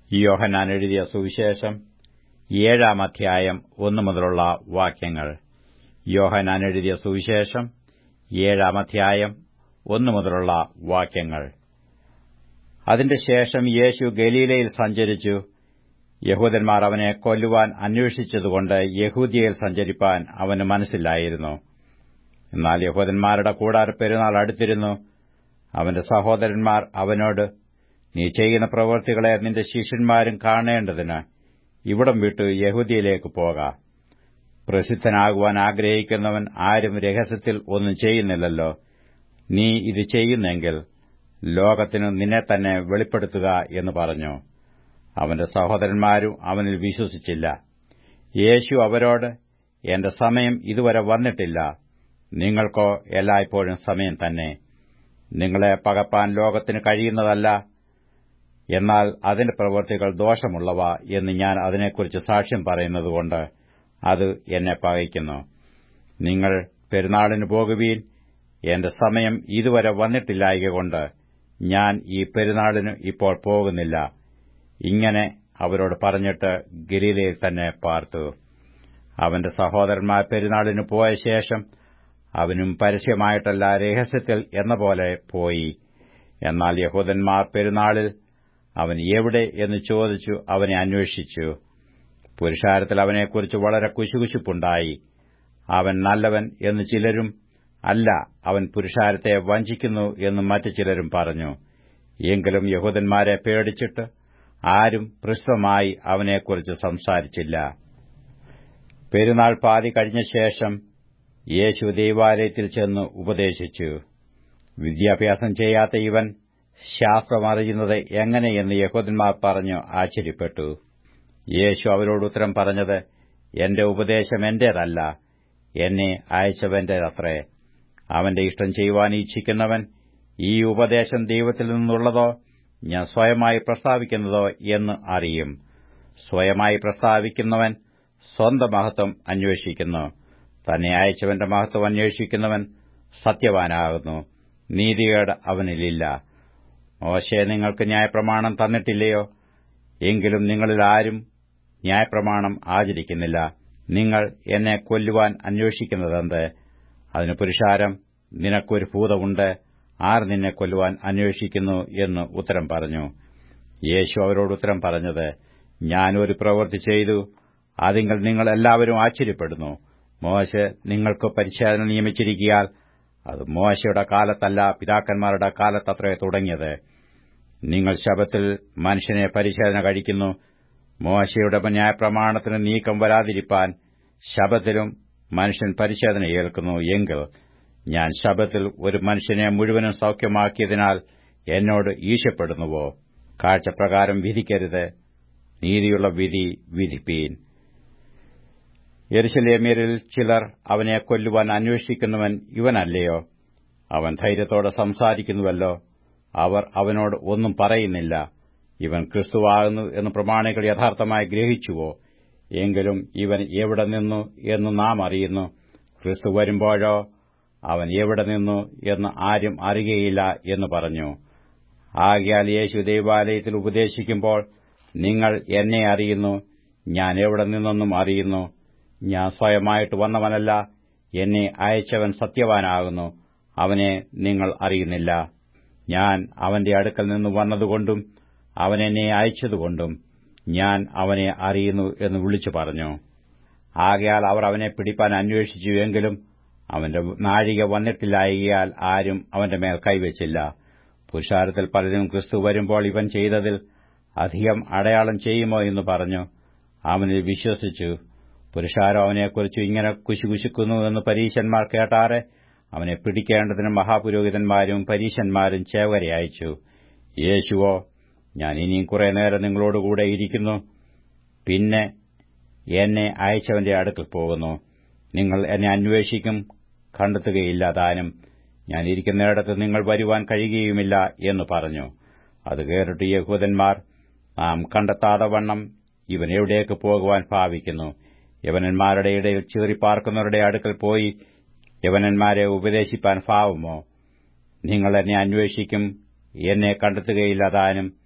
യോഹന്നാൻ എഴുതിയ സുവിശേഷം ഏഴാം അധ്യായം ഒന്നു മുതലുള്ള വാക്യങ്ങൾ യോഹന്നാൻ എഴുതിയ സുവിശേഷം ഏഴാം അധ്യായം ഒന്നു മുതലുള്ള വാക്യങ്ങൾ അതിന്റെ ശേഷം യേശു ഗലീലയിൽ സഞ്ചരിച്ചു യഹൂദന്മാർ അവനെ കൊല്ലുവാൻ അന്വേഷിച്ചതുകൊണ്ട് യഹൂദിയയിൽ സഞ്ചരിപ്പാൻ അവന് മനസ്സില്ലായിരുന്നു എന്നാൽ യഹൂദന്മാരുടെ കൂടാര പെരുന്നാൾ അടുത്തിരുന്നു അവന്റെ സഹോദരന്മാർ അവനോട് നീ ചെയ്യുന്ന പ്രവൃത്തികളെ നിന്റെ ശിഷ്യന്മാരും കാണേണ്ടതിന് ഇവിടം വിട്ട് യഹൂദിയിലേക്ക് പോക പ്രസിദ്ധനാകുവാൻ ആഗ്രഹിക്കുന്നവൻ ആരും രഹസ്യത്തിൽ ഒന്നും ചെയ്യുന്നില്ലല്ലോ നീ ഇത് ചെയ്യുന്നെങ്കിൽ ലോകത്തിനു നിന്നെ തന്നെ വെളിപ്പെടുത്തുക എന്ന് പറഞ്ഞു അവന്റെ സഹോദരന്മാരും അവനിൽ വിശ്വസിച്ചില്ല യേശു അവരോട് എന്റെ സമയം ഇതുവരെ വന്നിട്ടില്ല നിങ്ങൾക്കോ എല്ലായ്പ്പോഴും സമയം തന്നെ നിങ്ങളെ പകപ്പാൻ ലോകത്തിന് കഴിയുന്നതല്ല എന്നാൽ അതിന്റെ പ്രവൃത്തികൾ ദോഷമുള്ളവ എന്ന് ഞാൻ അതിനെക്കുറിച്ച് സാക്ഷ്യം പറയുന്നതുകൊണ്ട് അത് എന്നെ പകയ്ക്കുന്നു നിങ്ങൾ പെരുന്നാളിന് പോകുവീൻ എന്റെ സമയം ഇതുവരെ വന്നിട്ടില്ലായകൊണ്ട് ഞാൻ ഈ പെരുന്നാളിന് ഇപ്പോൾ പോകുന്നില്ല ഇങ്ങനെ അവരോട് പറഞ്ഞിട്ട് ഗലീലയിൽ തന്നെ പാർത്തു അവന്റെ സഹോദരന്മാർ പെരുന്നാളിന് പോയ ശേഷം അവനും പരസ്യമായിട്ടല്ല രഹസ്യത്തിൽ എന്ന പോലെ പോയി എന്നാൽ യഹൂദന്മാർ പെരുന്നാളിൽ അവൻ എവിടെ എന്ന് ചോദിച്ചു അവനെ അന്വേഷിച്ചു പുരുഷാരത്തിൽ അവനെക്കുറിച്ച് വളരെ കുശുകുശുപ്പുണ്ടായി അവൻ നല്ലവൻ എന്ന് ചിലരും അല്ല അവൻ പുരുഷാരത്തെ വഞ്ചിക്കുന്നു എന്ന് മറ്റു ചിലരും പറഞ്ഞു എങ്കിലും യഹൂദന്മാരെ പേടിച്ചിട്ട് ആരും പൃഷ്ഠമായി അവനെക്കുറിച്ച് സംസാരിച്ചില്ല പെരുന്നാൾ പാതി കഴിഞ്ഞ ശേഷം യേശു ദൈവാലയത്തിൽ ചെന്ന് ഉപദേശിച്ചു വിദ്യാഭ്യാസം ചെയ്യാത്ത ഇവൻ ശാസ്ത്രമറിയുന്നത് എങ്ങനെയെന്ന് യഹൂദന്മാർ പറഞ്ഞു ആശ്ചര്യപ്പെട്ടു യേശു അവരോട് ഉത്തരം പറഞ്ഞത് എന്റെ ഉപദേശം എന്റേതല്ല എന്നെ അയച്ചവന്റേതത്രേ അവന്റെ ഇഷ്ടം ചെയ്യുവാൻ ഇച്ഛിക്കുന്നവൻ ഈ ഉപദേശം ദൈവത്തിൽ നിന്നുള്ളതോ ഞാൻ സ്വയമായി പ്രസ്താവിക്കുന്നതോ എന്ന് അറിയും സ്വയമായി പ്രസ്താവിക്കുന്നവൻ സ്വന്തം മഹത്വം അന്വേഷിക്കുന്നു തന്നെ അയച്ചവന്റെ മഹത്വം അന്വേഷിക്കുന്നവൻ സത്യവാനാകുന്നു നീതികേട് അവനിലില്ല മോശെ നിങ്ങൾക്ക് ന്യായപ്രമാണം തന്നിട്ടില്ലയോ എങ്കിലും നിങ്ങളിൽ ആരും ന്യായപ്രമാണം ആചരിക്കുന്നില്ല നിങ്ങൾ എന്നെ കൊല്ലുവാൻ അന്വേഷിക്കുന്നതെന്ത് അതിന് പുരുഷാരം നിനക്കൊരു ഭൂതമുണ്ട് ആർ നിന്നെ കൊല്ലുവാൻ അന്വേഷിക്കുന്നു എന്ന് ഉത്തരം പറഞ്ഞു യേശു അവരോട് ഉത്തരം പറഞ്ഞത് ഞാൻ ഒരു പ്രവൃത്തി ചെയ്തു അതിങ്ങൾ നിങ്ങൾ എല്ലാവരും ആശ്ചര്യപ്പെടുന്നു മോശ നിങ്ങൾക്ക് പരിശോധന നിയമിച്ചിരിക്കിയാൽ അത് മോശയുടെ കാലത്തല്ല പിതാക്കന്മാരുടെ കാലത്തത്രേ തുടങ്ങിയത് നിങ്ങൾ ശബത്തിൽ മനുഷ്യനെ പരിശോധന കഴിക്കുന്നു മോശയുടെ ന്യായപ്രമാണത്തിന് നീക്കം വരാതിരിപ്പാൻ ശബത്തിലും മനുഷ്യൻ പരിശോധന ഏൽക്കുന്നു എങ്കിൽ ഞാൻ ശബത്തിൽ ഒരു മനുഷ്യനെ മുഴുവനും സൌഖ്യമാക്കിയതിനാൽ എന്നോട് ഈശപ്പെടുന്നുവോ കാഴ്ചപ്രകാരം വിധിക്കരുത് നീതിയുള്ള വിധി വിധിപ്പീൻ യെരുശലേമ്യരിൽ ചിലർ അവനെ കൊല്ലുവാൻ അന്വേഷിക്കുന്നവൻ ഇവനല്ലയോ അവൻ ധൈര്യത്തോടെ സംസാരിക്കുന്നുവല്ലോ അവർ അവനോട് ഒന്നും പറയുന്നില്ല ഇവൻ ക്രിസ്തുവാകുന്നു എന്ന് പ്രമാണികൾ യഥാർത്ഥമായി ഗ്രഹിച്ചുവോ എങ്കിലും ഇവൻ എവിടെ നിന്നു എന്ന് നാം അറിയുന്നു ക്രിസ്തു വരുമ്പോഴോ അവൻ എവിടെ നിന്നു എന്ന് ആരും അറിയുകയില്ല എന്ന് പറഞ്ഞു ആകിയാൽ യേശു ദൈവാലയത്തിൽ ഉപദേശിക്കുമ്പോൾ നിങ്ങൾ എന്നെ അറിയുന്നു ഞാൻ എവിടെ നിന്നൊന്നും അറിയുന്നു ഞാൻ സ്വയമായിട്ട് വന്നവനല്ല എന്നെ അയച്ചവൻ സത്യവാനാകുന്നു അവനെ നിങ്ങൾ അറിയുന്നില്ല ഞാൻ അവന്റെ അടുക്കൽ നിന്ന് വന്നതുകൊണ്ടും അവൻ എന്നെ അയച്ചതുകൊണ്ടും ഞാൻ അവനെ അറിയുന്നു എന്ന് വിളിച്ചു പറഞ്ഞു ആകയാൽ അവർ അവനെ പിടിപ്പാൻ അന്വേഷിച്ചു എങ്കിലും അവന്റെ നാഴിക വന്നിട്ടില്ലായകയാൽ ആരും അവന്റെ മേൽ കൈവച്ചില്ല പുരുഷാരത്തിൽ പലരും ക്രിസ്തു വരുമ്പോൾ ഇവൻ ചെയ്തതിൽ അധികം അടയാളം ചെയ്യുമോ എന്ന് പറഞ്ഞു അവനിൽ വിശ്വസിച്ചു പുരുഷാരം അവനെക്കുറിച്ച് ഇങ്ങനെ കുശുകുശുക്കുന്നു എന്ന് പരീശന്മാർ കേട്ടാറെ അവനെ പിടിക്കേണ്ടതിന് മഹാപുരോഹിതന്മാരും പരീശന്മാരും ചേവരെ അയച്ചു യേശുവോ ഞാൻ ഇനിയും കുറെ നേരം നിങ്ങളോടുകൂടെ ഇരിക്കുന്നു പിന്നെ എന്നെ അയച്ചവന്റെ അടുക്കൽ പോകുന്നു നിങ്ങൾ എന്നെ അന്വേഷിക്കും കണ്ടെത്തുകയില്ല താനും ഞാൻ ഇരിക്കുന്നിടത്ത് നിങ്ങൾ വരുവാൻ കഴിയുകയുമില്ല എന്ന് പറഞ്ഞു അത് കേട്ടിട്ട് യഹൂദന്മാർ നാം കണ്ടെത്താതെ വണ്ണം ഇവൻ എവിടേക്ക് പോകുവാൻ ഭാവിക്കുന്നു യവനന്മാരുടെ ഇടയിൽ ചീറിപ്പാർക്കുന്നവരുടെ അടുക്കൽ പോയി യവനന്മാരെ ഉപദേശിപ്പാൻ ഭാവമോ നിങ്ങൾ എന്നെ അന്വേഷിക്കും എന്നെ കണ്ടെത്തുകയില്ല താനും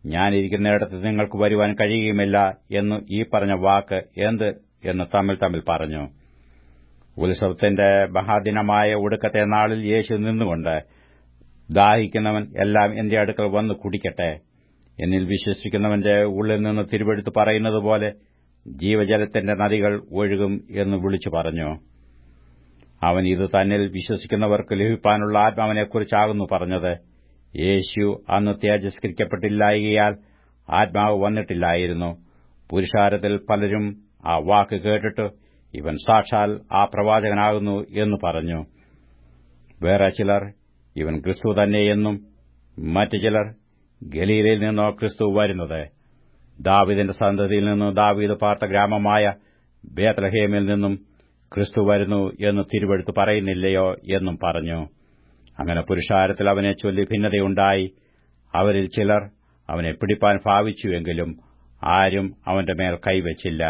ഞാനിരിക്കുന്നിടത്ത് നിങ്ങൾക്ക് വരുവാൻ കഴിയുകയുമില്ല എന്ന് ഈ പറഞ്ഞ വാക്ക് എന്ത് എന്ന് തമ്മിൽ തമ്മിൽ പറഞ്ഞു ഉത്സവത്തിന്റെ മഹാദിനമായ ഒടുക്കത്തെ നാളിൽ യേശു നിന്നുകൊണ്ട് ദാഹിക്കുന്നവൻ എല്ലാം എന്റെ അടുക്കൽ വന്ന് കുടിക്കട്ടെ എന്നിൽ വിശ്വസിക്കുന്നവന്റെ ഉള്ളിൽ നിന്ന് തിരുവെടുത്ത് പറയുന്നതുപോലെ ജീവജലത്തിന്റെ നദികൾ ഒഴുകും എന്ന് വിളിച്ചു പറഞ്ഞു അവൻ ഇത് തന്നിൽ വിശ്വസിക്കുന്നവർക്ക് ലഭിക്കാനുള്ള ആത്മാവിനെക്കുറിച്ചാകുന്നു പറഞ്ഞത് യേശു അന്ന് തേജസ്കരിക്കപ്പെട്ടില്ലായകയാൽ ആത്മാവ് വന്നിട്ടില്ലായിരുന്നു പുരുഷാരത്തിൽ പലരും ആ വാക്ക് കേട്ടിട്ട് ഇവൻ സാക്ഷാൽ ആ പ്രവാചകനാകുന്നു എന്ന് പറഞ്ഞു വേറെ ചിലർ ഇവൻ ക്രിസ്തു തന്നെയെന്നും മറ്റു ചിലർ ഗലീലയിൽ നിന്നോ ക്രിസ്തു വരുന്നത് ദാവിദിന്റെ സന്തതിയിൽ നിന്നും ദാവീദ് പാർത്ത ഗ്രാമമായ ബേത്ലഹേമിൽ നിന്നും ക്രിസ്തു വരുന്നു എന്ന് തിരുവെടുത്ത് പറയുന്നില്ലയോ എന്നും പറഞ്ഞു അങ്ങനെ പുരുഷാരത്തിൽ അവനെ ചൊല്ലി ഭിന്നതയുണ്ടായി അവരിൽ ചിലർ അവനെ പിടിപ്പാൻ ഭാവിച്ചുവെങ്കിലും ആരും അവന്റെ മേൽ കൈവച്ചില്ല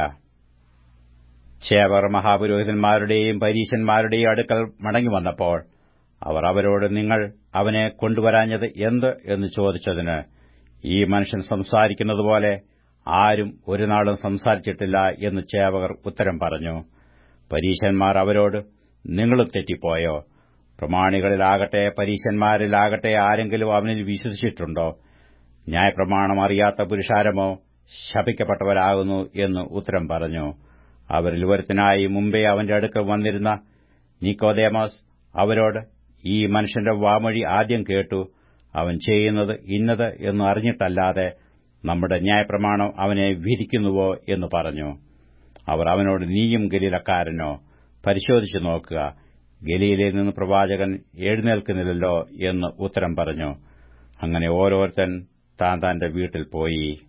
ചേവർ മഹാപുരോഹിതന്മാരുടെയും പരീശന്മാരുടെയും അടുക്കൽ മടങ്ങി വന്നപ്പോൾ അവർ അവരോട് നിങ്ങൾ അവനെ കൊണ്ടുവരാഞ്ഞത് എന്ത് എന്ന് ചോദിച്ചതിന് ഈ മനുഷ്യൻ സംസാരിക്കുന്നതുപോലെ ആരും ഒരു നാളും സംസാരിച്ചിട്ടില്ല എന്ന് ചേവകർ ഉത്തരം പറഞ്ഞു പരീശന്മാർ അവരോട് നിങ്ങളും തെറ്റിപ്പോയോ പ്രമാണികളിലാകട്ടെ പരീശന്മാരിലാകട്ടെ ആരെങ്കിലും അവനിൽ വിശ്വസിച്ചിട്ടുണ്ടോ ന്യായപ്രമാണം അറിയാത്ത പുരുഷാരമോ ശപിക്കപ്പെട്ടവരാകുന്നു എന്ന് ഉത്തരം പറഞ്ഞു അവരിൽ ഒരുത്തനായി മുമ്പേ അവന്റെ അടുക്കൽ വന്നിരുന്ന നിക്കോദേമോസ് അവരോട് ഈ മനുഷ്യന്റെ വാമൊഴി ആദ്യം കേട്ടു അവൻ ചെയ്യുന്നത് ഇന്നത് എന്ന് അറിഞ്ഞിട്ടല്ലാതെ നമ്മുടെ ന്യായപ്രമാണം അവനെ വിധിക്കുന്നുവോ എന്ന് പറഞ്ഞു അവർ അവനോട് നീയും ഗലീലക്കാരനോ പരിശോധിച്ചു നോക്കുക ഗലീലയിൽ നിന്ന് പ്രവാചകൻ എഴുന്നേൽക്കുന്നില്ലല്ലോ എന്ന് ഉത്തരം പറഞ്ഞു അങ്ങനെ ഓരോരുത്തൻ താൻ തന്റെ വീട്ടിൽ പോയി